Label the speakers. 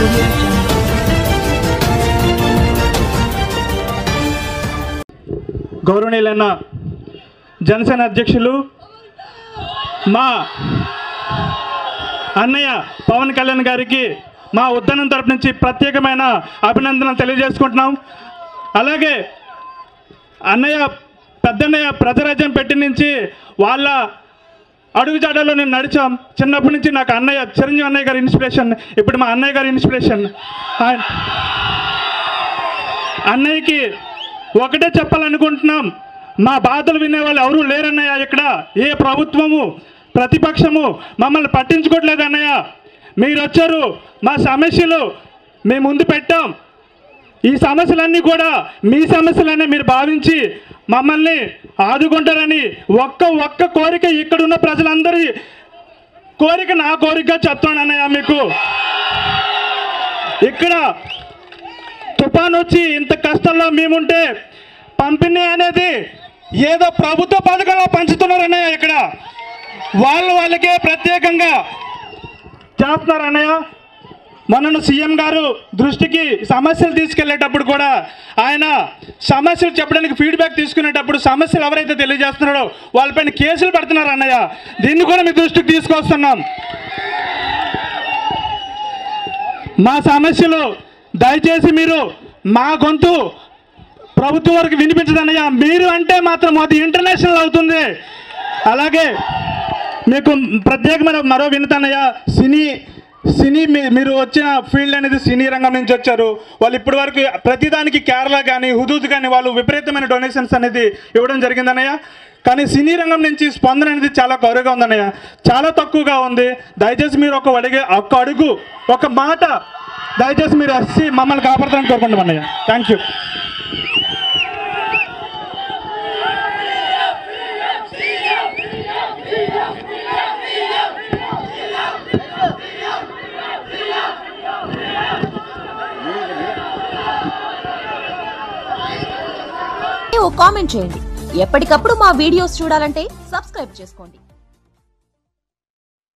Speaker 1: audio jungle.
Speaker 2: గౌరవనీయులైన జనసేన అధ్యక్షులు మా అన్నయ్య పవన్ కళ్యాణ్ గారికి మా ఉద్దానం తరపు నుంచి ప్రత్యేకమైన అభినందనలు తెలియజేసుకుంటున్నాం అలాగే అన్నయ్య పెద్దన్నయ్య ప్రజరాజ్యం పెట్టి నుంచి వాళ్ళ అడుగుజాడలో నేను నడిచాం చిన్నప్పటి నుంచి నాకు అన్నయ్య చిరంజీవి అన్నయ్య గారి ఇన్స్పిరేషన్ ఇప్పుడు మా అన్నయ్య గారి ఇన్స్పిరేషన్ ఆయన- అన్నయ్యకి ఒకటే చెప్పాలనుకుంటున్నాం మా బాధలు వినేవాళ్ళు ఎవరూ లేరన్నయ్య ఇక్కడ ఏ ప్రభుత్వము ప్రతిపక్షము మమ్మల్ని పట్టించుకోవట్లేదు అన్నయ్య మీరు వచ్చారు మా సమస్యలు మేము ముందు పెట్టాం ఈ సమస్యలన్నీ కూడా మీ సమస్యలనే మీరు భావించి మమ్మల్ని ఆదుకుంటారని ఒక్క ఒక్క కోరిక ఇక్కడున్న ప్రజలందరి కోరిక నా కోరిక చెప్తాను అన్నయ్య మీకు ఇక్కడ తుఫాన్ వచ్చి ఇంత కష్టంలో మేముంటే పంపిణీ అనేది ఏదో ప్రభుత్వ పథకంలో పంచుతున్నారన్నయ్య ఇక్కడ వాళ్ళు వాళ్ళకే ప్రత్యేకంగా చేస్తున్నారు అన్నయ్య మొన్న సీఎం గారు దృష్టికి సమస్యలు తీసుకెళ్లేటప్పుడు కూడా ఆయన సమస్యలు చెప్పడానికి ఫీడ్బ్యాక్ తీసుకునేటప్పుడు సమస్యలు ఎవరైతే తెలియజేస్తున్నారో వాళ్ళపైన కేసులు పెడుతున్నారు అన్నయ్య దీన్ని కూడా మీ దృష్టికి తీసుకొస్తున్నాం మా సమస్యలు దయచేసి మీరు మా గొంతు ప్రభుత్వం వరకు వినిపించదన్నయ్య మీరు అంటే మాత్రం అది ఇంటర్నేషనల్ అవుతుంది అలాగే మీకు ప్రత్యేకమైన మరో వినతన్నయ్య సినీ సినీ మీ- మీరు వచ్చిన ఫీల్డ్ అనేది సినీ రంగం నుంచి వచ్చారు వాళ్ళు ఇప్పటి వరకు ప్రతిదానికి కేరళ కానీ హుదూద్ కానీ వాళ్ళు విపరీతమైన డొనేషన్స్ అనేది ఇవ్వడం జరిగిందన్నయ్య కానీ సినీ రంగం నుంచి స్పందన అనేది చాలా కరువుగా ఉందన్నయ్య చాలా తక్కువగా ఉంది దయచేసి మీరు ఒక అడిగే ఒక్క అడుగు ఒక మాట దయచేసి మీరు వచ్చి మమ్మల్ని కాపాడుతారని కోరుకుంటాం అన్నయ్య థ్యాంక్ యూ
Speaker 3: ఓ కామెంట్ చేయండి ఎప్పటికప్పుడు మా వీడియోస్ చూడాలంటే సబ్స్క్రైబ్ చేసుకోండి